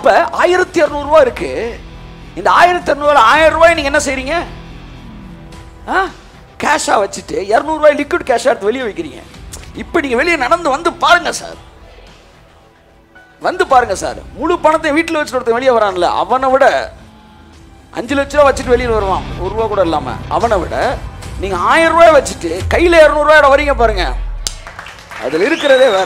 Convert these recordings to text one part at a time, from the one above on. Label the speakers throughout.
Speaker 1: அப்ப ஆயிரத்தி இரநூறுவா இருக்கு இந்த ஆயிரத்தி இரநூறுவா ஆயிரம் ரூபாய் நீங்க என்ன செய்றீங்க கேஷா வச்சுட்டு இரநூறுவாய் லிக்விட் கேஷ் எடுத்து வெளியே வைக்கிறீங்க இப்போ நீங்க வெளியே நடந்து வந்து பாருங்க சார் வந்து பாருங்க சார் முழு பணத்தை வீட்டில் வச்சுட்டு ஒருத்தன் வெளியே வரான்ல அவனை விட அஞ்சு லட்ச ரூபா வச்சுட்டு வெளியில் வருவான் ஒரு ரூபா கூட இல்லாம அவனை விட நீங்க ஆயிரம் ரூபாய் வச்சுட்டு கையில இரநூறுவாயோட வரீங்க பாருங்க அதுல இருக்கிறதே வேற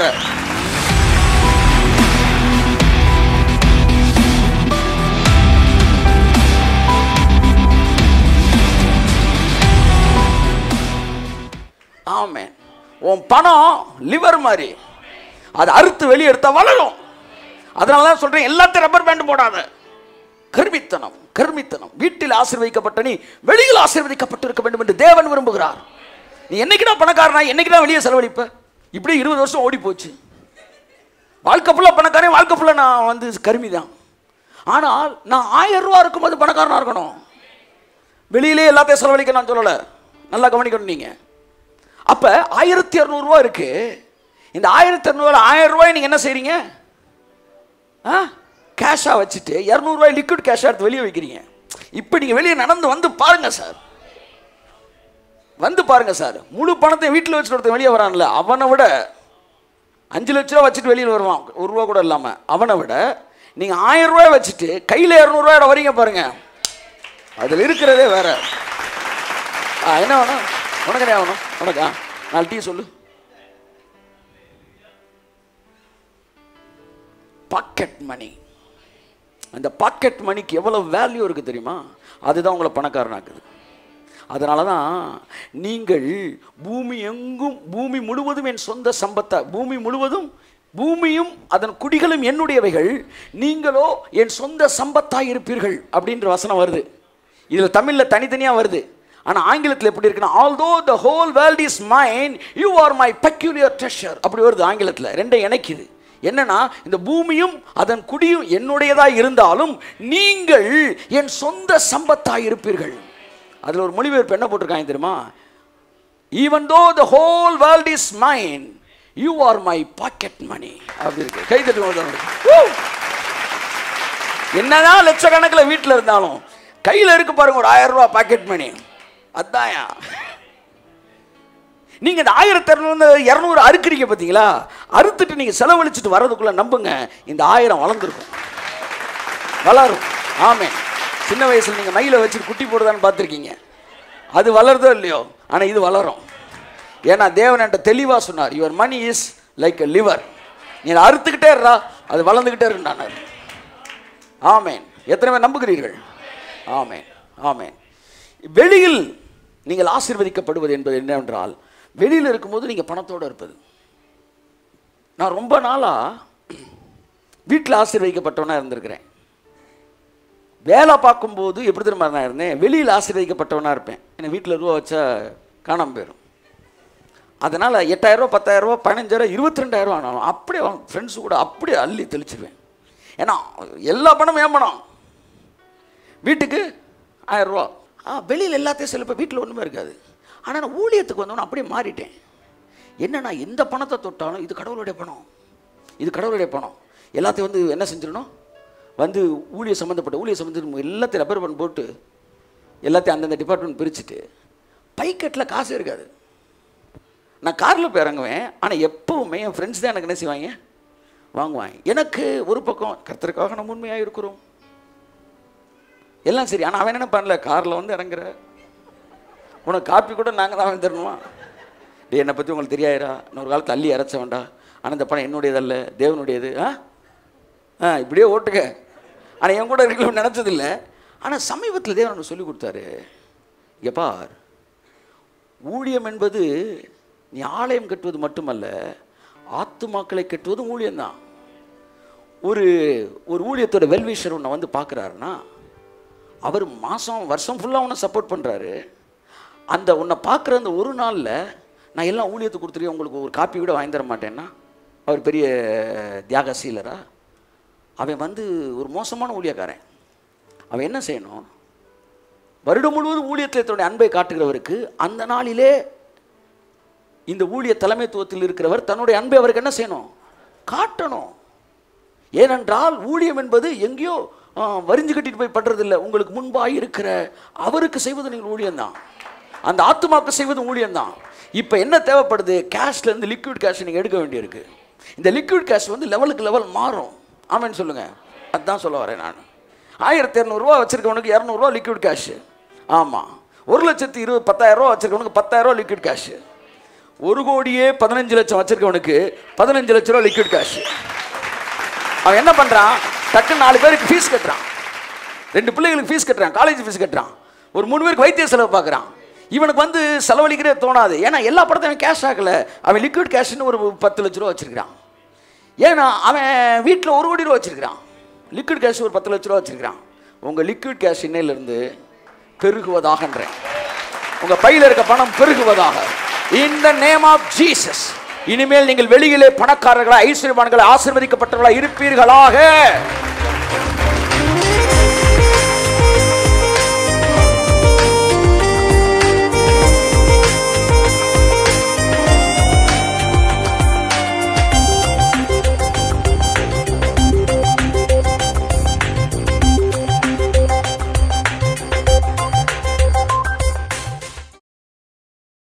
Speaker 1: ஆமே உன் பணம் லிவர் மாதிரி அதை அறுத்து வெளியே எடுத்தா வளரும் அதனால தான் சொல்றேன் எல்லாத்தையும் ரப்பர் பேண்ட் போடாத கர்மித்தனம் கர்மித்தனம் வீட்டில் ஆசீர்வதிக்கப்பட்ட நீ வெளியில் ஆசீர்வதிக்கப்பட்டிருக்க வேண்டும் என்று தேவன் விரும்புகிறார் நீ என்னைக்குடா பணக்காரனா என்னைக்குடா வெளியே செலவழிப்ப இப்படி இருபது வருஷம் ஓடி போச்சு வாழ்க்கை ஃபுல்லாக பணக்காரன் வாழ்க்கை ஃபுல்லாக நான் வந்து கருமி தான் ஆனால் நான் ஆயிரம் ரூபா இருக்கும்போது பணக்காரனா இருக்கணும் வெளியிலே எல்லாத்தையும் செலவழிக்க நான் சொல்லலை நல்லா கவனிக்கணும் நீங்க அப்ப ஆயிரத்தி இரநூறுவா இருக்கு இந்த ஆயிரத்தி இரநூறுவா ஆயிரம் ரூபாய் நீங்க என்ன செய்றீங்க ஆ கேஷா வச்சுட்டு இரநூறுவாய் லிக்விட் கேஷா எடுத்து வெளியே வைக்கிறீங்க இப்போ நீங்க வெளியே நடந்து வந்து பாருங்க சார் வந்து பாருங்க சார் முழு பணத்தை வீட்டில் வச்சுட்டு ஒருத்தன் வெளியே வரான்ல அவனை விட அஞ்சு லட்ச ரூபா வச்சுட்டு வெளியில் வருவான் ஒரு ரூபா கூட இல்லாமல் அவனை விட நீங்கள் ஆயிரம் ரூபாய் வச்சுட்டு கையில் இரநூறுவாயோட வரீங்க பாருங்க அதில் இருக்கிறதே வேற ஆ என்ன வேணும் உனக்கு என்ன வேணும் உனக்கா நாலு டீ சொல்லு பாக்கெட் மணி அந்த பாக்கெட் மணிக்கு எவ்வளவு வேல்யூ இருக்கு தெரியுமா அதுதான் உங்களை பணக்காரனாக்குது அதனால தான் நீங்கள் பூமி எங்கும் பூமி முழுவதும் என் சொந்த சம்பத்தா பூமி முழுவதும் பூமியும் அதன் குடிகளும் என்னுடையவைகள் நீங்களோ என் சொந்த சம்பத்தாய் இருப்பீர்கள் அப்படின்ற வசனம் வருது இதில் தமிழில் தனித்தனியாக வருது ஆனால் ஆங்கிலத்தில் எப்படி இருக்குன்னா although the whole world is mine you are my peculiar treasure அப்படி வருது ஆங்கிலத்தில் ரெண்டை இணைக்குது என்னன்னா இந்த பூமியும் அதன் குடியும் என்னுடையதா இருந்தாலும் நீங்கள் என் சொந்த சம்பத்தாய் இருப்பீர்கள் அதில் ஒரு மொழிபெயர்ப்பு என்ன போட்டிருக்காங்க தெரியுமா even though the whole world is mine you are my pocket money அப்படி இருக்கு கை தட்டு என்னதான் லட்சக்கணக்கில் வீட்டில் இருந்தாலும் கையில் இருக்கு பாருங்க ஒரு ஆயிரம் ரூபாய் பாக்கெட் மணி அதான்யா நீங்க இந்த ஆயிரத்தி இரநூறு இரநூறு அறுக்கிறீங்க பார்த்தீங்களா அறுத்துட்டு நீங்க செலவழிச்சிட்டு வர்றதுக்குள்ள நம்புங்க இந்த ஆயிரம் வளர்ந்துருக்கும் வளரும் ஆமே சின்ன வயசுல நீங்க மயில வச்சுட்டு குட்டி போடுதான்னு பார்த்துருக்கீங்க அது வளருதோ இல்லையோ ஆனா இது வளரும் ஏன்னா தேவன் என்கிட்ட தெளிவா சொன்னார் your money is like a liver நீ அதை அறுத்துக்கிட்டே இருடா அது வளர்ந்துக்கிட்டே இருந்தானார் ஆமேன் எத்தனை பேர் நம்புகிறீர்கள் ஆமேன் ஆமேன் வெளியில் நீங்கள் ஆசீர்வதிக்கப்படுவது என்பது என்னவென்றால் வெளியில் இருக்கும்போது நீங்கள் பணத்தோடு இருப்பது நான் ரொம்ப நாளாக வீட்டில் ஆசீர்வதிக்கப்பட்டவனாக இருந்திருக்கிறேன் வேலை பார்க்கும்போது எப்படி தெரியுமா நான் இருந்தேன் வெளியில் ஆசீர்வதிக்கப்பட்டவனாக இருப்பேன் ஏன்னா வீட்டில் ரூபா வச்சா காணாமல் போயிடும் அதனால் எட்டாயிரரூவா பத்தாயிரரூவா பதினஞ்சாயிரம் இருபத்தி ரெண்டாயிரரூவா ஆனாலும் அப்படியே ஃப்ரெண்ட்ஸு கூட அப்படியே அள்ளி தெளிச்சிருவேன் ஏன்னா எல்லா பணமும் ஏன் பணம் வீட்டுக்கு ஆயிரரூவா ஆ வெளியில் எல்லாத்தையும் செலவு வீட்டில் ஒன்றுமே இருக்காது ஆனால் நான் ஊழியத்துக்கு வந்தோன்னு அப்படியே மாறிட்டேன் என்னன்னா எந்த பணத்தை தொட்டாலும் இது கடவுளுடைய பணம் இது கடவுளுடைய பணம் எல்லாத்தையும் வந்து என்ன செஞ்சிடணும் வந்து ஊழிய சம்மந்தப்பட்ட ஊழிய சம்மந்தப்பட்ட எல்லாத்தையும் ரப்பர் பண்ண போட்டு எல்லாத்தையும் அந்தந்த டிபார்ட்மெண்ட் பிரிச்சுட்டு பைக்கெட்டில் காசு இருக்காது நான் காரில் போய் இறங்குவேன் ஆனால் எப்பவுமே என் ஃப்ரெண்ட்ஸ் தான் எனக்கு என்ன செய்வாங்க வாங்குவாங்க எனக்கு ஒரு பக்கம் கர்த்தருக்காக நம்ம உண்மையாக இருக்கிறோம் எல்லாம் சரி ஆனால் அவன் என்ன பண்ணல காரில் வந்து இறங்குற உனக்கு காப்பி கூட நாங்கள் தான் வாங்கி தரணுமா டே என்னை பற்றி உங்களுக்கு தெரியாயிரா இன்னொரு காலத்து அள்ளி இறச்ச வேண்டாம் ஆனால் இந்த பணம் என்னுடையதல்ல தேவனுடையது ஆ ஆ இப்படியே ஓட்டுக்க ஆனால் என் கூட இருக்கணும்னு நினச்சதில்லை ஆனால் சமீபத்தில் தேவன் எனக்கு சொல்லி கொடுத்தாரு இங்கே பார் ஊழியம் என்பது நீ ஆலயம் கட்டுவது மட்டுமல்ல ஆத்துமாக்களை கட்டுவதும் ஊழியம்தான் ஒரு ஒரு ஊழியத்தோட வெல்விஷர் உன்னை வந்து பார்க்குறாருன்னா அவர் மாதம் வருஷம் ஃபுல்லாக உன்னை சப்போர்ட் பண்ணுறாரு அந்த உன்னை பார்க்குற அந்த ஒரு நாளில் நான் எல்லாம் ஊழியத்துக்கு கொடுத்துருக்கேன் உங்களுக்கு ஒரு காப்பி கூட வாங்கி தர மாட்டேன்னா அவர் பெரிய தியாகசீலரா அவன் வந்து ஒரு மோசமான ஊழியக்காரன் அவன் என்ன செய்யணும் வருடம் முழுவதும் ஊழியத்தில் தன்னுடைய அன்பை காட்டுகிறவருக்கு அந்த நாளிலே இந்த ஊழிய தலைமைத்துவத்தில் இருக்கிறவர் தன்னுடைய அன்பை அவருக்கு என்ன செய்யணும் காட்டணும் ஏனென்றால் ஊழியம் என்பது எங்கேயோ ஆ, வரிஞ்சு கட்டிட்டு போய் பண்றது இல்ல உங்களுக்கு முன்பாக இருக்கிற அவருக்கு செய்வது நீங்கள் ஊழியம்தான் அந்த ஆத்துமாக்கு செய்வது ஊழியம்தான் இப்போ என்ன தேவைப்படுது கேஷ்ல இருந்து லிக்விட் கேஷ் நீங்கள் எடுக்க வேண்டியிருக்கு இந்த லிக்விட் கேஷ் வந்து லெவலுக்கு லெவல் மாறும் ஆமென்னு சொல்லுங்க அதுதான் சொல்ல வரேன் நான் ஆயிரத்தி இரநூறுவா வச்சிருக்கவனுக்கு இரநூறுவா லிக்விட் கேஷ் ஆமாம் ஒரு லட்சத்து இருபது பத்தாயிரம் ரூபா வச்சிருக்கவனுக்கு பத்தாயிரம் ரூபா லிக்விட் கேஷ் ஒரு கோடியே பதினஞ்சு லட்சம் வச்சிருக்கவனுக்கு பதினஞ்சு லட்ச ரூபா லிக்விட் கேஷ் அவன் என்ன பண்றான் டக்குன்னு நாலு பேருக்கு ஃபீஸ் கட்டுறான் ரெண்டு பிள்ளைகளுக்கு ஃபீஸ் கட்டுறான் காலேஜ் ஃபீஸ் கட்டுறான் ஒரு மூணு பேருக்கு வைத்திய செலவு பார்க்குறான் இவனுக்கு வந்து செலவழிக்கிறே தோணாது ஏன்னா எல்லா படத்தையும் அவன் கேஷ் ஆகல அவன் லிக்விட் கேஷ்னு ஒரு பத்து லட்ச ரூபா வச்சிருக்கிறான் ஏன்னா அவன் வீட்டில் ஒரு கோடி ரூபா வச்சிருக்கிறான் லிக்விட் கேஷ் ஒரு பத்து லட்ச ரூபா வச்சிருக்கிறான் உங்கள் லிக்விட் கேஷ் இன்னையிலிருந்து பெருகுவதாகன்றேன் உங்க பையில இருக்க பணம் பெருகுவதாக இந்த நேம் ஆஃப் ஜீசஸ் இனிமேல் நீங்கள் வெளியிலே பணக்காரர்களா ஐஸ்வர்யவான்களா ஆசீர்வதிக்கப்பட்டவர்களா இருப்பீர்களாக